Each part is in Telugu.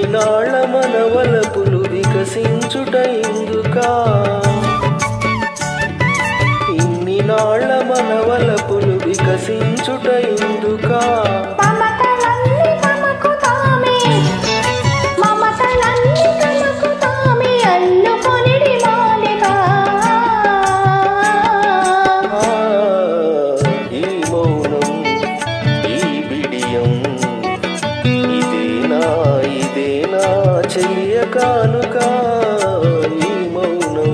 నాళ్ళ మనవలపులు వికసించుట ఇందుకా ఇన్ని నాళ్ళ మనవలపులు వికసించుట ఇందుకా మమతలన్నీ తమకు తామే మమతలన్నీ తమకు తామే అల్లుకొనిడి మాలిక ఆ, ఈ మౌనం ఈ బిడియం ఇదేనా ఇదేనా చెయ్య కానుక ఈ మౌనం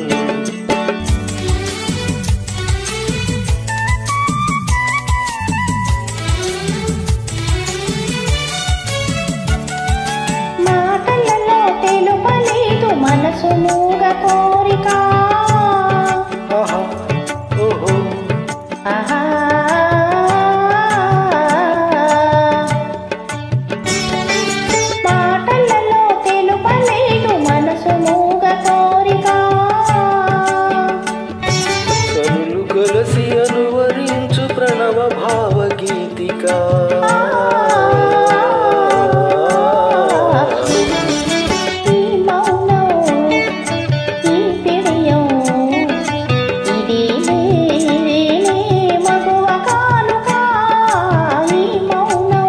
మాటలలో తెలుపలేదు మనసు మూగ కోరిక ఆహా ఓహో ఆహా మాటలలో తెలుపలేదు మనసు మూగ కోరిక కనులు కలసి అనువరించు ప్రణవ భావగీతిక ఈ మౌనం ఈ పిడియం ఇది లేనే మగువ కానుక ఈ మౌనం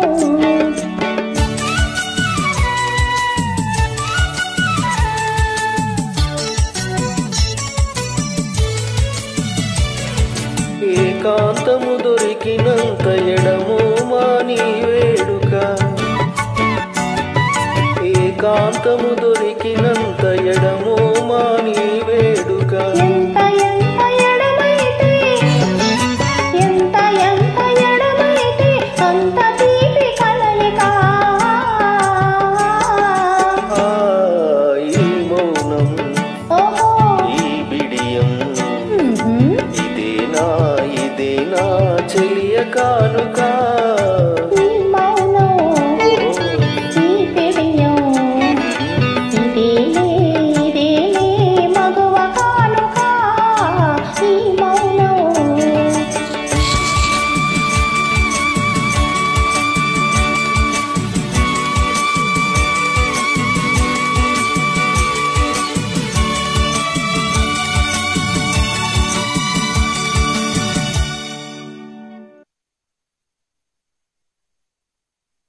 ఏకాంతము దొరికినంత ఎడము మాని వేడుక ఏకాంతము దొరికినంత ఎడము మాని వేడుక ఎంత ఎంత ఎడమైతే ఎంత ఎంత ఎడమైతే అంత తీపి కలలిక ఆ, ఈ మౌనం ఓహో ఈ బిడియం మ్మ్. ఇదేనా ఇదేనా చెలియ కానుక